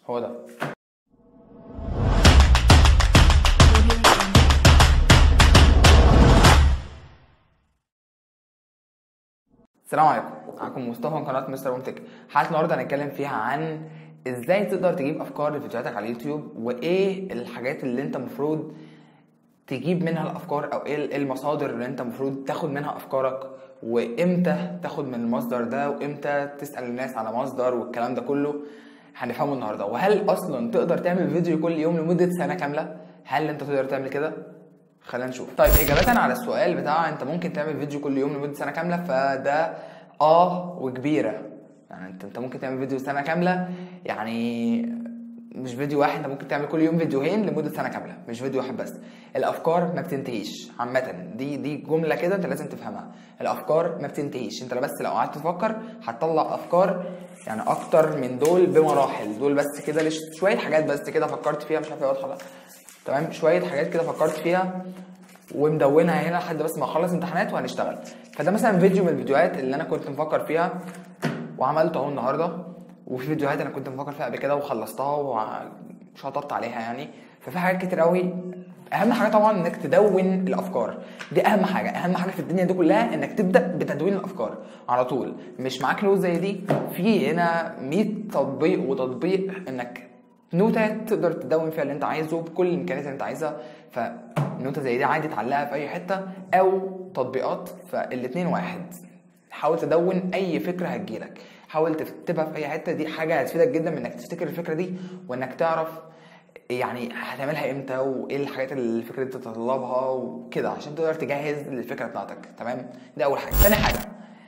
هو ده السلام عليكم معاكم مصطفى من قناه مستر ومتك حلقه النهارده هنتكلم فيها عن ازاي تقدر تجيب افكار لفيديوهاتك على اليوتيوب وايه الحاجات اللي انت المفروض تجيب منها الافكار او ايه المصادر اللي انت المفروض تاخد منها افكارك وامتى تاخد من المصدر ده وامتى تسال الناس على مصدر والكلام ده كله هنفهمه النهارده وهل اصلا تقدر تعمل فيديو كل يوم لمده سنه كامله هل انت تقدر تعمل كده خلينا نشوف طيب اجابه على السؤال بتاع انت ممكن تعمل فيديو كل يوم لمده سنه كامله فده اه وكبيره يعني انت انت ممكن تعمل فيديو سنه كامله يعني مش فيديو واحد انت ممكن تعمل كل يوم فيديوهين لمده سنه كامله مش فيديو واحد بس الافكار ما بتنتهيش عامه دي دي جمله كده انت لازم تفهمها الافكار ما بتنتهيش انت بس لو قعدت تفكر هتطلع افكار يعني اكتر من دول بمراحل دول بس كده ليش شويه حاجات بس كده فكرت فيها مش عارف هي واضحه ولا لا تمام شويه حاجات كده فكرت فيها ومدونها هنا لحد بس ما اخلص امتحانات وهنشتغل فده مثلا فيديو من الفيديوهات اللي انا كنت مفكر فيها وعملته اهو النهارده وفي فيديوهات انا كنت مفكر فيها قبل كده وخلصتها وشطبت عليها يعني ففي حاجات كتير قوي اهم حاجه طبعا انك تدون الافكار دي اهم حاجه اهم حاجه في الدنيا دي كلها انك تبدا بتدوين الافكار على طول مش معاك نوت زي دي في هنا 100 تطبيق وتطبيق انك نوتة تقدر تدون فيها اللي انت عايزه بكل الامكانيات اللي انت عايزها فنوتة زي دي عادي تعلقها في اي حته او تطبيقات فالاتنين واحد حاول تدون اي فكره هتجيلك حاول تكتبها في اي حته دي حاجه هتفيدك جدا من انك تفتكر الفكره دي وانك تعرف يعني هتعملها امتى وايه الحاجات اللي الفكره دي تتطلبها وكده عشان تقدر تجهز للفكره بتاعتك تمام دي اول حاجه تاني حاجه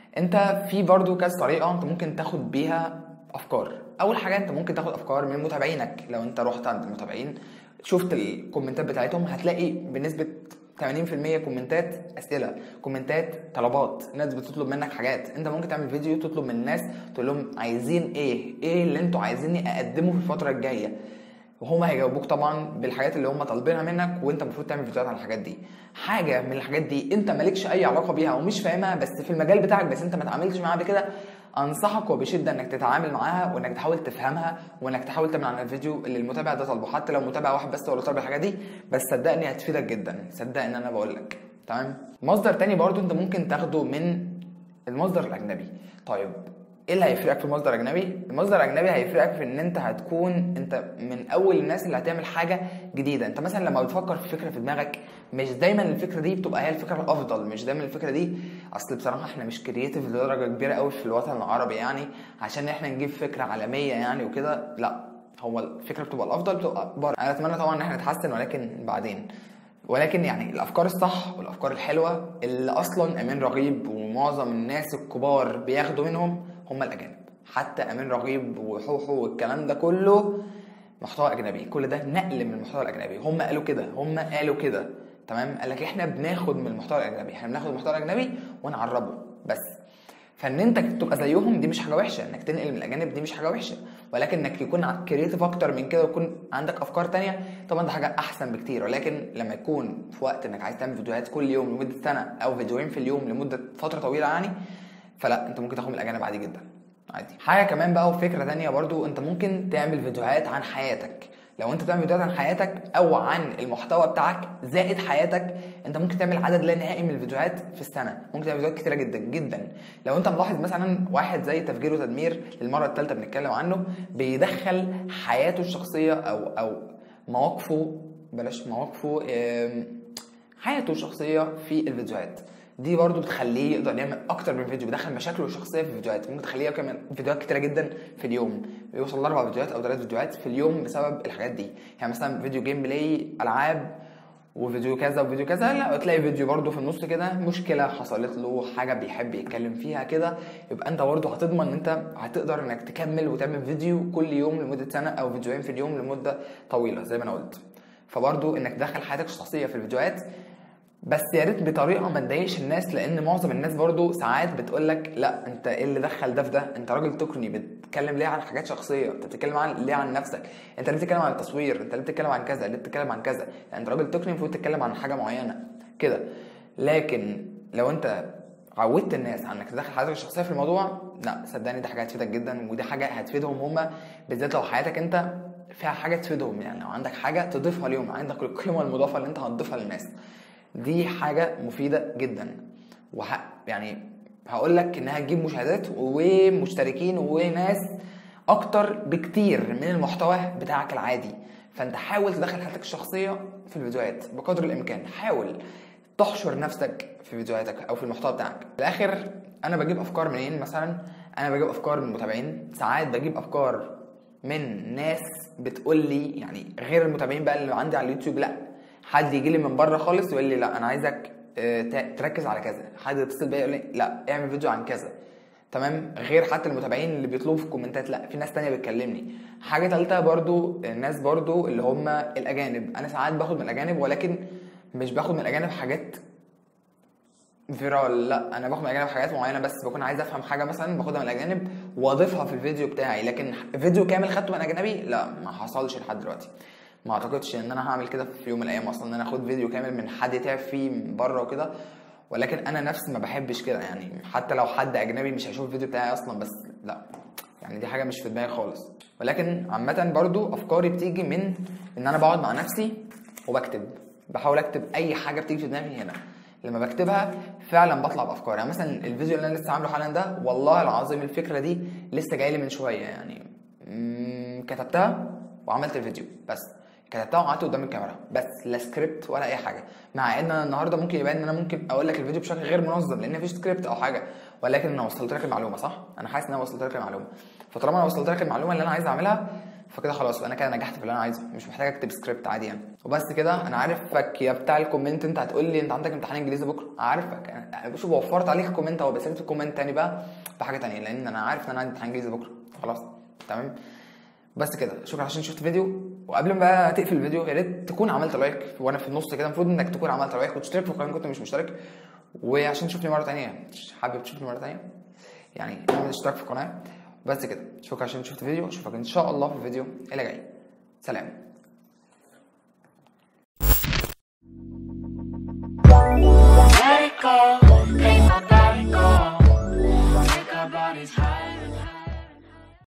انت في برضو كذا طريقه انت ممكن تاخد بيها افكار اول حاجه انت ممكن تاخد افكار من متابعينك لو انت رحت عند المتابعين شفت الكومنتات بتاعتهم هتلاقي بنسبه 80% كومنتات اسئله كومنتات طلبات الناس بتطلب منك حاجات انت ممكن تعمل فيديو تطلب من الناس تقول لهم عايزين ايه ايه اللي انتوا عايزيني اقدمه في الفتره الجايه وهم هيجاوبوك طبعا بالحاجات اللي هم طالبينها منك وانت المفروض تعمل فيديوهات على الحاجات دي حاجه من الحاجات دي انت مالكش اي علاقه بيها ومش فاهمها بس في المجال بتاعك بس انت ما اتعاملتش معاها قبل كده انصحك وبشده انك تتعامل معاها وانك تحاول تفهمها وانك تحاول تعمل على الفيديو اللي المتابع ده طالبه حتى لو متابع واحد بس هو اللي طالب الحاجات دي بس صدقني هتفيدك جدا صدق ان انا بقول لك تمام مصدر تاني برضو انت ممكن تاخده من المصدر الاجنبي طيب ايه اللي هيفرقك في المصدر الاجنبي المصدر الاجنبي هيفرقك في ان انت هتكون انت من اول الناس اللي هتعمل حاجه جديده انت مثلا لما بتفكر في فكره في دماغك مش دايما الفكره دي بتبقى هي الفكره الافضل مش دايما الفكره دي اصل بصراحه احنا مش كرييتيف لدرجه كبيره قوي في الوطن العربي يعني عشان احنا نجيب فكره عالميه يعني وكده لا هو الفكره بتبقى الافضل بتبقى بره انا اتمنى طبعا ان احنا نتحسن ولكن بعدين ولكن يعني الافكار الصح والافكار الحلوه اللي اصلا امين رغيب ومعظم الناس الكبار بياخدوا منهم هم الاجانب حتى امين رغيب وحوحو والكلام ده كله محتوى اجنبي كل ده نقل من المحتوى الاجنبي هم قالوا كده هم قالوا كده تمام قال لك احنا بناخد من المحتوى الاجنبي احنا بناخد المحتوى الاجنبي ونعربه بس فان انت تبقى زيهم دي مش حاجه وحشه انك تنقل من الاجانب دي مش حاجه وحشه ولكن انك يكون كريتيف اكتر من كده ويكون عندك افكار تانية طبعا ده حاجه احسن بكتير ولكن لما يكون في وقت انك عايز تعمل فيديوهات كل يوم لمده سنه او فيديوهين في اليوم لمده فتره طويله يعني فلا انت ممكن تاخد من الاجانب عادي جدا عادي حاجه كمان بقى وفكره تانية برضو انت ممكن تعمل فيديوهات عن حياتك لو انت بتعمل فيديوهات عن حياتك او عن المحتوى بتاعك زائد حياتك انت ممكن تعمل عدد لا نهائي من الفيديوهات في السنه ممكن تعمل فيديوهات كتيره جدا جدا لو انت ملاحظ مثلا واحد زي تفجير وتدمير للمره الثالثه بنتكلم عنه بيدخل حياته الشخصيه او او مواقفه بلاش مواقفه حياته الشخصيه في الفيديوهات دي برضو بتخليه يقدر يعمل اكتر من فيديو بيدخل مشاكله الشخصيه في الفيديوهات ممكن تخليه يعمل فيديوهات كتيره جدا في اليوم بيوصل لاربع فيديوهات او ثلاث فيديوهات في اليوم بسبب الحاجات دي يعني مثلا فيديو جيم بلاي العاب وفيديو كذا وفيديو كذا لا تلاقي فيديو برضو في النص كده مشكله حصلت له حاجه بيحب يتكلم فيها كده يبقى انت برضو هتضمن ان انت هتقدر انك تكمل وتعمل فيديو كل يوم لمده سنه او فيديوهين في اليوم لمده طويله زي ما انا قلت فبرضو انك تدخل حياتك الشخصيه في الفيديوهات بس يا ريت بطريقه ما تضايقش الناس لان معظم الناس برضو ساعات بتقول لك لا انت ايه اللي دخل ده في ده انت راجل تقني بتتكلم ليه عن حاجات شخصيه انت بتتكلم عن ليه عن نفسك انت ليه بتتكلم عن التصوير انت ليه بتتكلم عن كذا ليه بتتكلم عن كذا يعني انت راجل تقني المفروض تتكلم عن حاجه معينه كده لكن لو انت عودت الناس على انك تدخل حياتك الشخصيه في الموضوع لا صدقني دي حاجه هتفيدك جدا ودي حاجه هتفيدهم هم بالذات لو حياتك انت فيها حاجه تفيدهم يعني لو عندك حاجه تضيفها ليهم عندك القيمه المضافه اللي انت هتضيفها للناس دي حاجه مفيده جدا وح يعني هقول لك انها تجيب مشاهدات ومشتركين وناس اكتر بكتير من المحتوى بتاعك العادي فانت حاول تدخل حياتك الشخصيه في الفيديوهات بقدر الامكان حاول تحشر نفسك في فيديوهاتك او في المحتوى بتاعك في الاخر انا بجيب افكار منين مثلا انا بجيب افكار من المتابعين ساعات بجيب افكار من ناس بتقول لي يعني غير المتابعين بقى اللي عندي على اليوتيوب لا حد يجي لي من بره خالص يقول لي لا انا عايزك آه، ت- تركز على كذا حد يتصل بيا يقول لي لا اعمل فيديو عن كذا تمام غير حتى المتابعين اللي بيطلبوا في الكومنتات لا في ناس تانية بتكلمني حاجه ثالثه برضو الناس برضو اللي هم الاجانب انا ساعات باخد من الاجانب ولكن مش باخد من الاجانب حاجات فيرال لا انا باخد من الاجانب حاجات معينه بس بكون عايز افهم حاجه مثلا باخدها من الاجانب واضيفها في الفيديو بتاعي لكن فيديو كامل خدته من اجنبي لا ما حصلش لحد دلوقتي ما اعتقدش ان انا هعمل كده في يوم من الايام اصلا ان انا اخد فيديو كامل من حد تعب فيه من بره وكده ولكن انا نفسي ما بحبش كده يعني حتى لو حد اجنبي مش هيشوف الفيديو بتاعي اصلا بس لا يعني دي حاجه مش في دماغي خالص ولكن عامه برضو افكاري بتيجي من ان انا بقعد مع نفسي وبكتب بحاول اكتب اي حاجه بتيجي في دماغي هنا لما بكتبها فعلا بطلع بافكار يعني مثلا الفيديو اللي انا لسه عامله حالا ده والله العظيم الفكره دي لسه جايه لي من شويه يعني مم، كتبتها وعملت الفيديو بس كتبتها وقعدت قدام الكاميرا بس لا سكريبت ولا اي حاجه مع ان انا النهارده ممكن يبان ان انا ممكن اقول لك الفيديو بشكل غير منظم لان مفيش سكريبت او حاجه ولكن انا وصلت لك المعلومه صح انا حاسس ان انا وصلت لك المعلومه فطالما انا وصلت لك المعلومه اللي انا عايز اعملها فكده خلاص يبقى انا كده نجحت في اللي انا عايزه مش محتاج اكتب سكريبت عادي يعني وبس كده انا عارفك يا بتاع الكومنت انت هتقول لي انت عندك امتحان انجليزي بكره عارفك انا شوف وفرت عليك كومنت اهو بس انت كومنت تاني بقى بحاجه تانية لان انا عارف ان انا عندي امتحان انجليزي بكره خلاص تمام بس كده شكرا عشان شفت الفيديو وقبل ما بقى تقفل الفيديو يا ريت تكون عملت لايك وانا في النص كده المفروض انك تكون عملت لايك وتشترك في القناه كنت مش مشترك وعشان تشوفني مره تانية مش حابب تشوفني مره تانية يعني اعمل اشتراك في القناه بس كده شكرا عشان شفت الفيديو اشوفك ان شاء الله في الفيديو اللي جاي سلام Let it go.